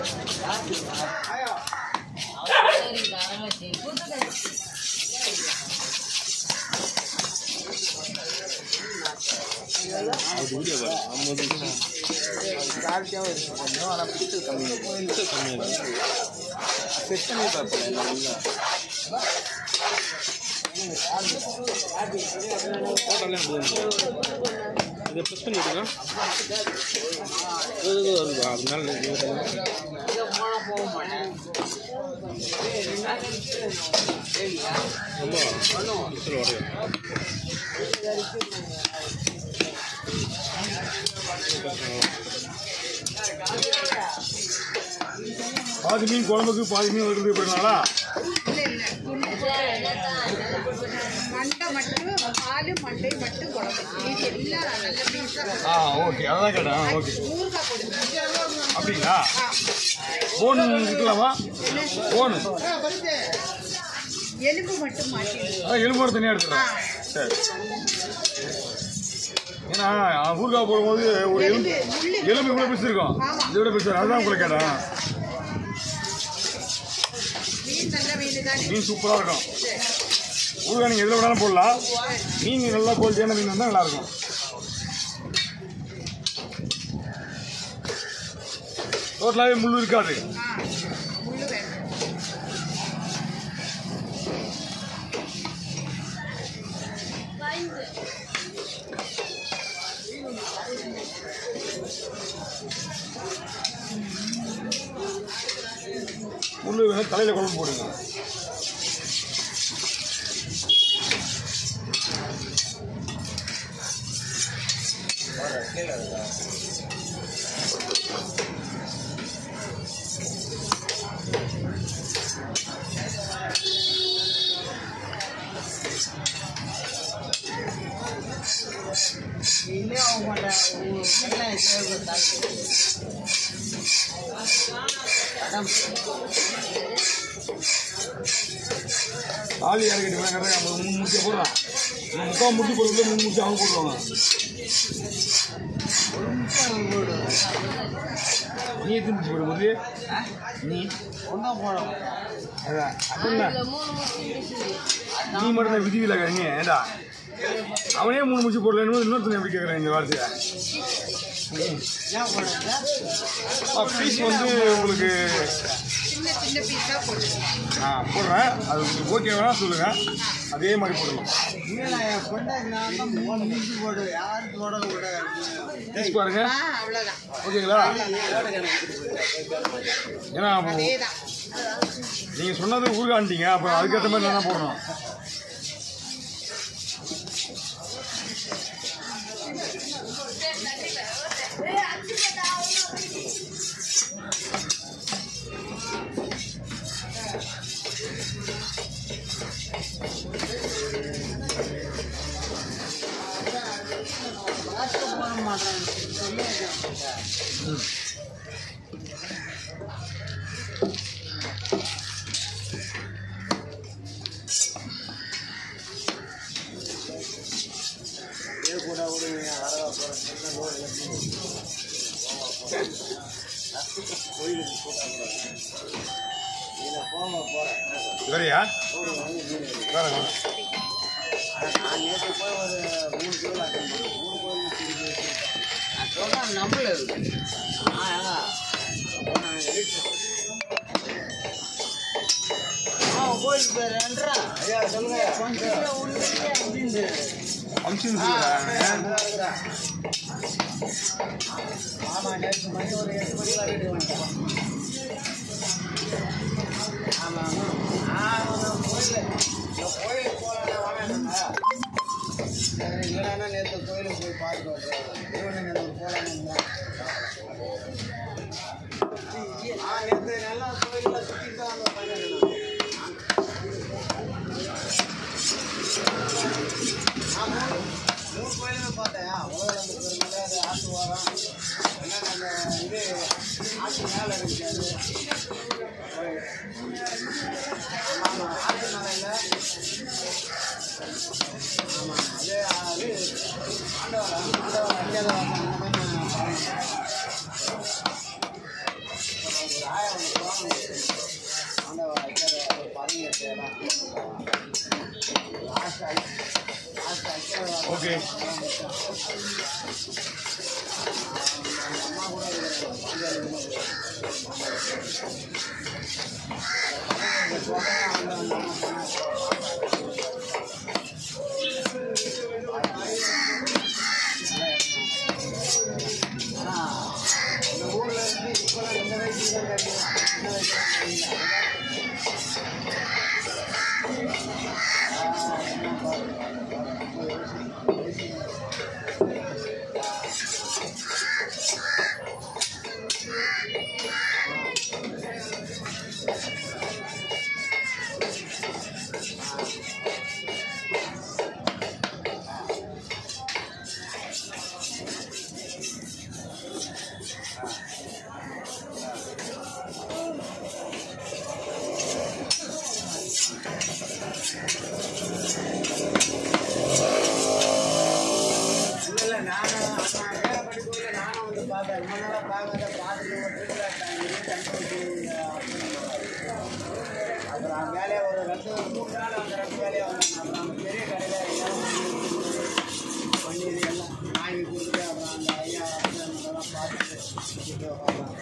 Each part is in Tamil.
குவாலிட்டியாகவும் இருக்கும் கொஞ்சம் ஆனால் பிக்சல் கம்மி பிக்சல் கம்மி செட் பண்ணி பார்ப்பேன் நல்லா ஃபோட்டோலாம் இதை ப்ரெஸ் பண்ணி விட்டுங்க இது இது வருது அதனால இது ரொம்ப பிக்சல் உடையும் பாதி மீன் குழம்புக்கு பாதி மீன் வருது இப்படினாலா மண்டை மட்டும் பால் மண்டை மட்டும் குழம்பு மீதி எல்லாம் நல்ல பீஸாக ஆ ஓகே அதான் கேட்டேன் ஓகே ஊறுகாய் போடுங்க அப்படிங்களா போன் இருக்கலாமா போன் எலும்பு மட்டும் மாட்டிடுங்க அதான் எலும்போட தனியாக எடுத்துக்கலாம் சரி ஏன்னா ஊறுகாய் போடும்போது ஒரு எலும்பு எலும்பு இவ்வளோ பிடிச்சி இருக்கும் இதை விட பிடிச்சி அதுதான் உங்களை கேட்டேன் மீன் நல்ல மீன் தானே மீன் சூப்பராக இருக்கும் ஊறுகாய் நீங்கள் எதில் வேணாலும் போடலாம் மீன் நல்லா குவாலிட்டியான மீன் வந்தால் நல்லாயிருக்கும் டோட்டலாகவே முள் இருக்காது ஆ முள்ளு வேணும் முள் வேணும் தலையில் குழம்பு போடுங்க தாலி இறக்கிட்டு கரெக்டாக மூணு முடிச்சு போடுறான் இவன் முக்கால் முடிச்சு போடுறதுல மூணு முடிச்சு அவங்க போடுவாங்க நீ எத்தனை முடிச்சு போடும்போது நீ அதான் அப்படின்னா நீ மட்டும் தான் விதி விலக நீ ஏண்டா அவனே மூணு முடிச்சு போடலன்னு இன்னொருத்தனை எப்படி கேட்குறேன் இந்த வார்த்தையை ஃபீஸ் வந்து உங்களுக்கு சின்ன சின்ன பீஸாக போடுங்க ஆ போடுறேன் அது உங்களுக்கு ஓகே வேணா சொல்லுங்கள் அதே மாதிரி போடலாம் ஃபீஸ் பாருங்க ஆ அவ்வளோதான் ஓகேங்களா ஏன்னா அப்போ அதே தான் நீங்கள் சொன்னது ஊருகாண்டிங்க அப்போ அதுக்கேற்ற மாதிரி நான் போடணும் வேறையா வேற ஃபங்க்ஷன் ஓகே அப்புறம் வேலையை ஒரு ரெண்டு மூணு நாள் அந்த ரெண்டு வேலையை வந்தாங்க அப்புறம் அந்த பெரிய கடையில் எல்லாம் பன்னீர் எல்லாம் வாங்கி கொடுத்துட்டு அப்புறம் அந்த ஐயா அதெல்லாம் பார்த்துட்டு கொடுத்துட்டு வரலாம்.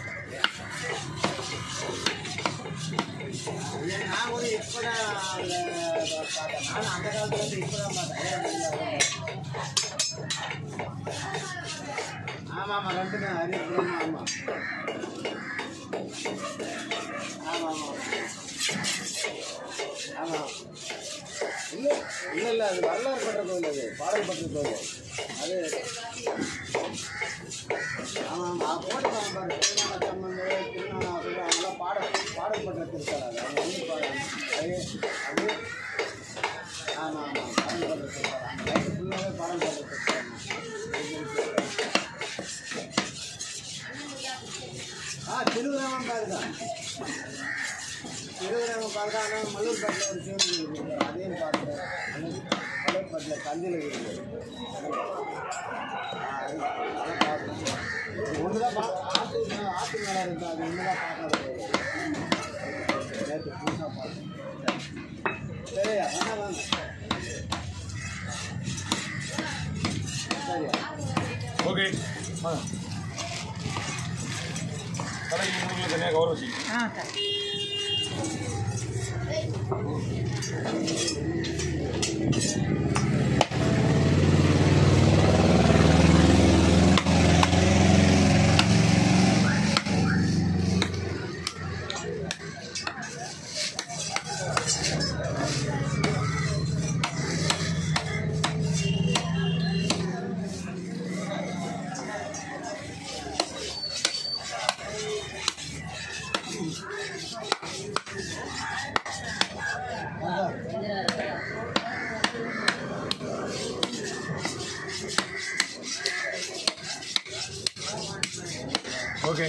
ஏன் நான் கூட இப்போ தான் பார்த்தேன் நான் அந்த காலத்துல இருந்து இப்போ தான் பார்த்தேன் ஆமாம் ஆமாம் ரெண்டுமே அறிவு ஆமாம் ஆமாம் ஆமாம் ஆமாம் இல்லை இல்லை இல்லை அது வரலாறு பெற்ற கோயில் அது பாடல் பெற்ற கோயில் அது ஆமாம் ஆமாம் போட்டுருக்காங்க பாரு திருநாள சம்பந்த திருநாள அதெல்லாம் பாடல் பாடல் பெற்ற திருத்தல் அது அது வந்து பாரு அது அது ஆமாம் ஆமாம் பாடல் பெற்ற திருத்தல் அது ஃபுல்லாகவே பாடல் பெற்ற திருத்தல் ஆ திருவிழாவும் பாருதான் திருவிழாவை பார்த்தா ஆனால் மல்லூர்பேட்டில் ஒரு சிவன் கோயில் இருக்கு அதையும் பார்த்தேன் மல்லூர்பேட்டில் கந்தியில் இருக்கு ஒன்று தான் பா ஆற்று மே- ஆற்று மேலே இருந்தால் அது ஒன்று தான் பார்க்காத நேற்று புதுசாக பார்த்தேன் சரி அண்ணா வாங்க சரியா ஓகே ஆ கடைக்கு உங்களுக்கு தனியாக கவர் வச்சு ஆ சரி ஓகே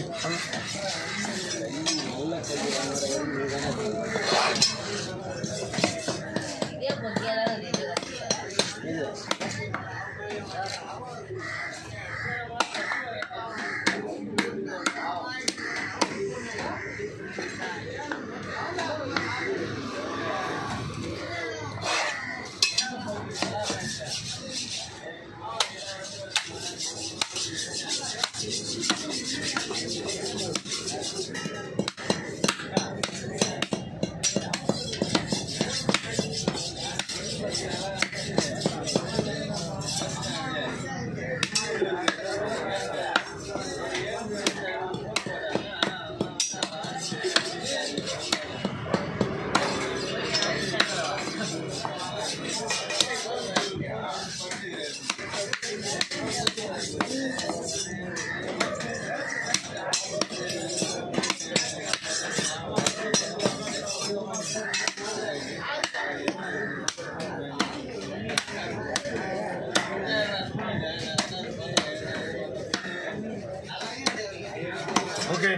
ஓகே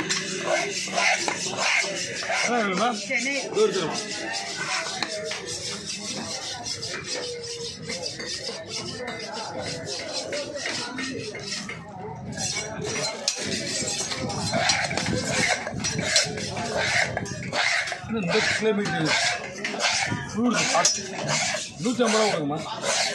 என்ன வேணுமா சென்னை தூரத்தில் இந்த கிலோமீட்டர் ஃப்ரூட்ஸ் நூற்றி ஐம்பது ரூபா கொடுங்கம்மா